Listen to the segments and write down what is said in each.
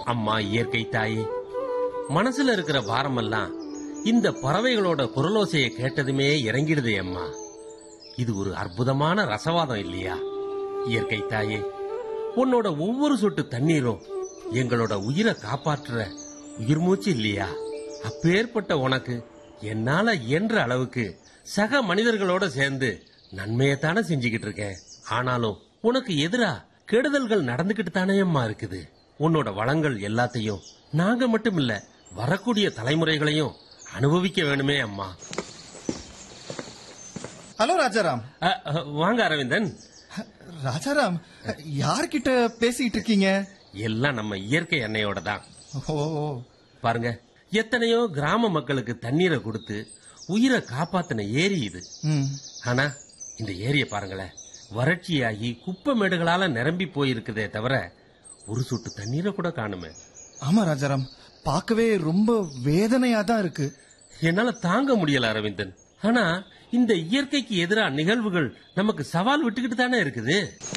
அம்மா இயற்கை தாயே மனசுல இருக்கிற பாரமெல்லாம் இந்த பறவைகளோட குரலோசையை கேட்டதுமே இறங்கிடுதே அம்மா இது ஒரு அற்புதமான ரசவாதம் இல்லையா இயற்கை தாயே உன்னோட ஒவ்வொரு சொட்டு தண்ணீரும் எங்களோட உயிரை காப்பாற்றுற உயிர் மூச்சு இல்லையா அப்பேற்பட்ட உனக்கு என்னால இயன்ற அளவுக்கு சக மனிதர்களோட சேர்ந்து நன்மையத்தானே செஞ்சுக்கிட்டு இருக்கேன் ஆனாலும் உனக்கு எதிரா கெடுதல்கள் நடந்துகிட்டு தானே அம்மா இருக்குது உன்னோட வளங்கள் எல்லாத்தையும் நாங்க மட்டும் இல்ல வரக்கூடிய தலைமுறைகளையும் அனுபவிக்க வேணுமே அம்மா ஹலோ ராஜாராம் அ, அ, வாங்க அரவிந்தன் ராஜாராம் யார்கிட்ட பேசிட்டு இருக்கீங்க எல்லாம் நம்ம இயற்கை எண்ணெயோட தான் ஓ பாருங்க எத்தனையோ கிராம மக்களுக்கு தண்ணீரை கொடுத்து உயிரை காப்பாத்தின ஏரி இது ம் ஆனா இந்த ஏரிய பாருங்களேன் வறட்சியாகி குப்பை மேடுகளால நிரம்பி போயிருக்குதே தவிர ஒரு சொட்டு தண்ணீரை கூட காணுமே ஆமா ராஜாராம் பார்க்கவே ரொம்ப வேதனையா தான் இருக்கு என்னால தாங்க முடியல அரவிந்தன் ஆனா இந்த இயற்கைக்கு எதிரா நிகழ்வுகள் நமக்கு சவால் விட்டுக்கிட்டு தானே இருக்குது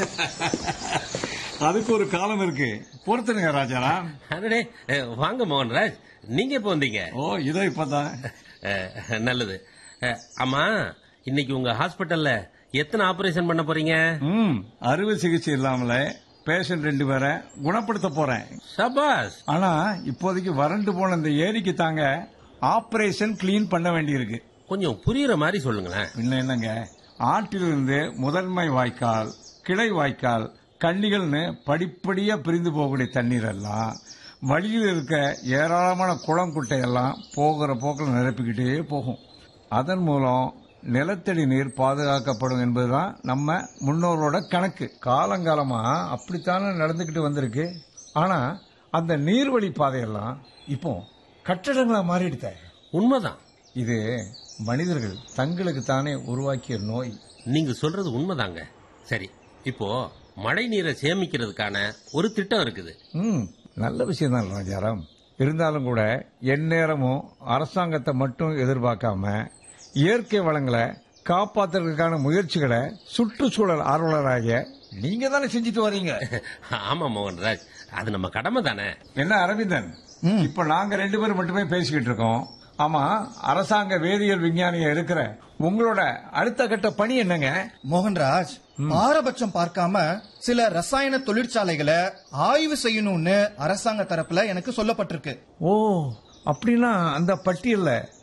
அதுக்கு ஒரு காலம் இருக்கு பொறுத்துருங்க ராஜாராம் அடடே அஹ், வாங்க மோகன்ராஜ் நீங்க எப்போ வந்தீங்க ஓ இதோ இப்பதான் அஹ், நல்லது அஹ், ஆமா இன்னைக்கு உங்க ஹாஸ்பிட்டல்ல எத்தனை ஆபரேஷன் பண்ண போறீங்க ம் அறுவை சிகிச்சை இல்லாமல பேஷண்ட் ரெண்டு பேரை குணப்படுத்த போறேன் சபாஸ் ஆனா இப்போதைக்கு வறண்டு போன இந்த ஏரிக்கு தாங்க ஆபரேஷன் கிளீன் பண்ண வேண்டியிருக்கு கொஞ்சம் புரியுற மாதிரி சொல்லுங்களேன் இன்னும் என்னங்க ஆற்றிலிருந்து முதன்மை வாய்க்கால் கிளை வாய்க்கால் கண்ணிகள்னு படிப்படியா பிரிந்து போகக்கூடிய தண்ணீர் எல்லாம் வழியில் இருக்க ஏராளமான குளம் குட்டையெல்லாம் போகிற போக்கில் நிரப்பிக்கிட்டே போகும் அதன் மூலம் நிலத்தடி நீர் பாதுகாக்கப்படும் என்பதுதான் நம்ம முன்னோரோட கணக்கு காலங்காலமா அப்படித்தானே நடந்துகிட்டு வந்திருக்கு ஆனா அந்த நீர்வழி பாதையெல்லாம் இப்போ கட்டடங்களா மாறிடுத உண்மைதான் இது மனிதர்கள் தங்களுக்கு தானே உருவாக்கிய நோய் நீங்க சொல்றது உண்மைதாங்க சரி இப்போ மழை நீரை சேமிக்கிறதுக்கான ஒரு திட்டம் இருக்குது ம் நல்ல விஷயம் தான் ராஜாராம் இருந்தாலும் கூட எந்நேரமும் அரசாங்கத்தை மட்டும் எதிர்பார்க்காம இயற்கை வளங்களை காப்பாத்துறதுக்கான முயற்சிகளை சுற்றுச்சூழல் ஆர்வலராகிய நீங்க தானே செஞ்சுட்டு வரீங்க ஆமா மோகன்ராஜ் அது நம்ம கடமை தானே என்ன அரவிந்தன் இப்ப நாங்க ரெண்டு பேரும் மட்டுமே பேசிக்கிட்டு இருக்கோம் ஆமா அரசாங்க வேதியியல் விஞ்ஞானியா இருக்கிற உங்களோட அடுத்த கட்ட பணி என்னங்க மோகன்ராஜ் பாரபட்சம் பார்க்காம சில ரசாயன தொழிற்சாலைகளை ஆய்வு செய்யணும்னு அரசாங்க தரப்புல எனக்கு சொல்லப்பட்டிருக்கு ஓ அப்படின்னா அந்த பட்டியல்ல